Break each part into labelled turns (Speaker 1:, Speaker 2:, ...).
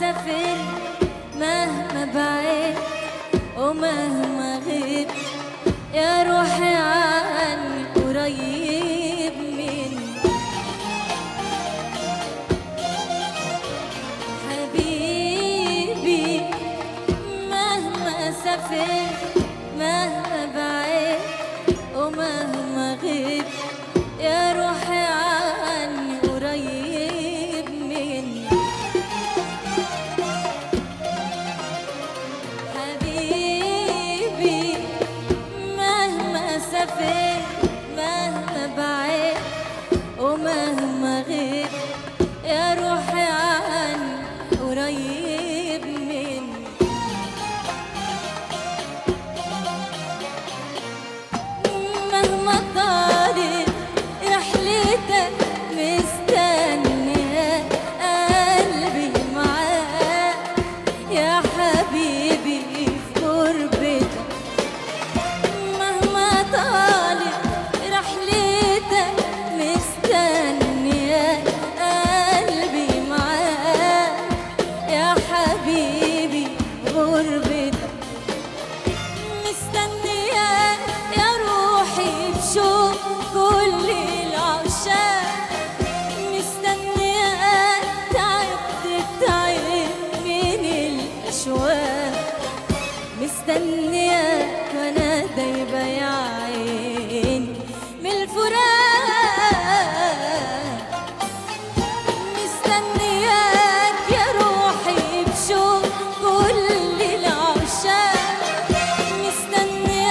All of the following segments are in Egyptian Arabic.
Speaker 1: سافر مهما بعيد ومهما غيب يا روحي عني قريب مني حبيبي مهما سافر مهما بعيد ومهما غيب يا روحي عني قريب مني حبيبي مهما سافر مهما بعيد ومهما غيب يا روحي عني قريب مني مهما طالت رحلتك مستنية قلبي معاك يا حبيبي في غربتك مهما طالت رحلتك مستنية قلبي معاك يا حبيبي غربتك مستنياك يا روحي بشوق كل العشاق مستنياك تعبت تعب من الأشواق مستنياك وانا دايبة يا عيني من الفراق مستنياك يا روحي بشوق كل العشاق مستنياك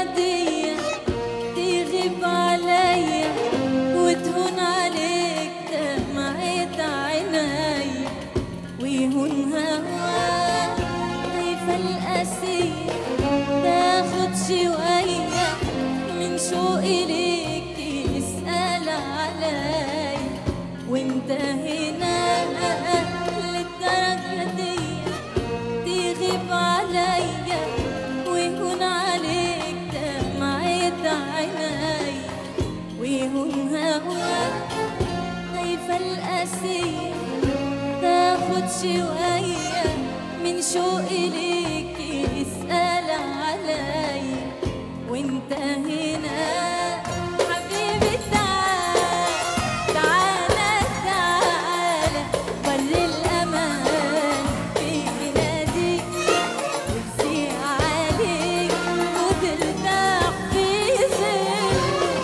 Speaker 1: دي تغيب عليا وتهون عليك دمعة عيني ويهون هواك خايفة القاسية تاخد شوية من شوقي ليك يسأل علي وانت هنا للدرجة دي تغيب عليا ويهون عليك دمعة عيني ويهون هواك خايفة القاسية تاخد شوية من شوقي ليك يسأل علي وانت هنا حبيبي تعال تعالى تعالى بر الأمان في ناديك نفسي عليك وترتاح في ظل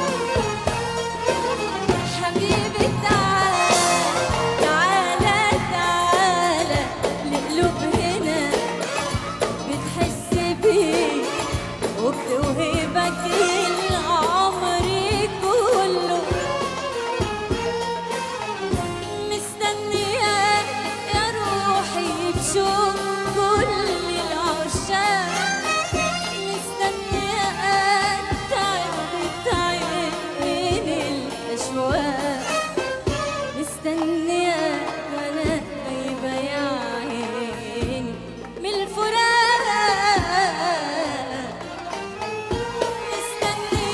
Speaker 1: حبيبي تعال تعالى تعالى لقلوب هنا بتحس بيه وبتوهبك العمر كله مستنياك يا روحي بشوق كل العشاق مستنياك تعب تعب من الأشواق مستنياك وانا غايبة يا عيني من الفراق مستنياك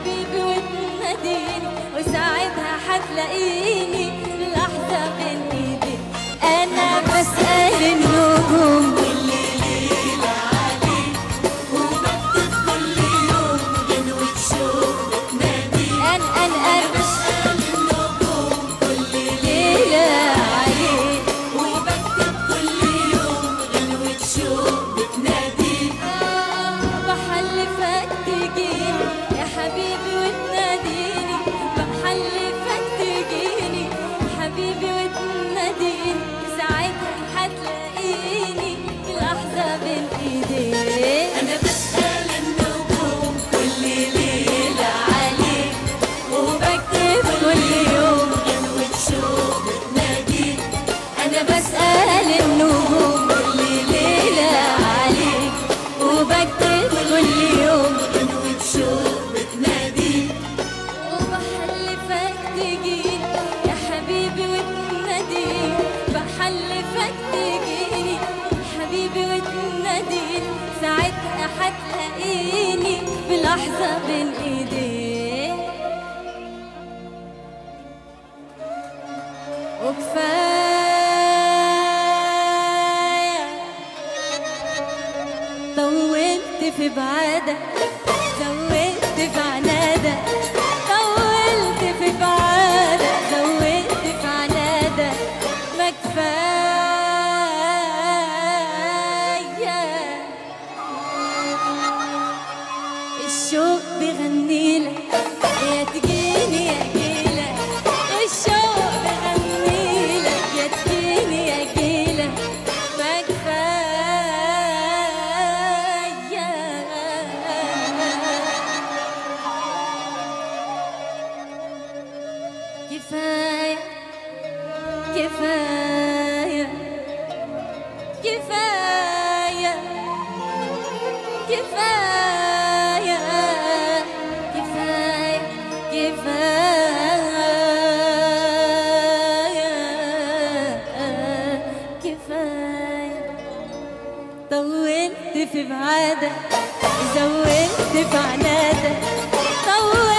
Speaker 1: حبيبي وتناديني وساعتها حتلاقيني لحظة بين ايدي انا بسأل النجوم أنا أنا أنا بسأل النجوم كل ليلة عليك
Speaker 2: وبكتب كل يوم غنوة شوق بتناديك
Speaker 1: بحلفك تجيني يا حبيبي وتناديني بحلفك تجيني حبيبي وتناديني ساعتها حتلاقيني لحظة بين ايديك
Speaker 2: أنا بسأل النجوم كل ليلة عليك
Speaker 1: وبكتب كل يوم
Speaker 2: غنوة شوق بتناديك
Speaker 1: انا بسأل النجوم كل ليلة عليك وبكتب كل يوم
Speaker 2: غنوة شوق بتناديك
Speaker 1: وبحلفك تجيني يا حبيبي وتناديني بحلفك تجيني حبيبي وتناديني ساعتها حتلاقيني بلحظة بين ايديك وكفاية طولت في بعادك زودت في عنادك طولت في بعادك زودت في عنادك ما كفاية الشوق بغنيلك يا تجيني يا جيلك الشوق بغنيلك يا تجيني يا جيلك ما كفاية كفاية كفاية كفاية كفاية كفاية كفاية كفاية طولت في بعادك زودت في عنادك طولت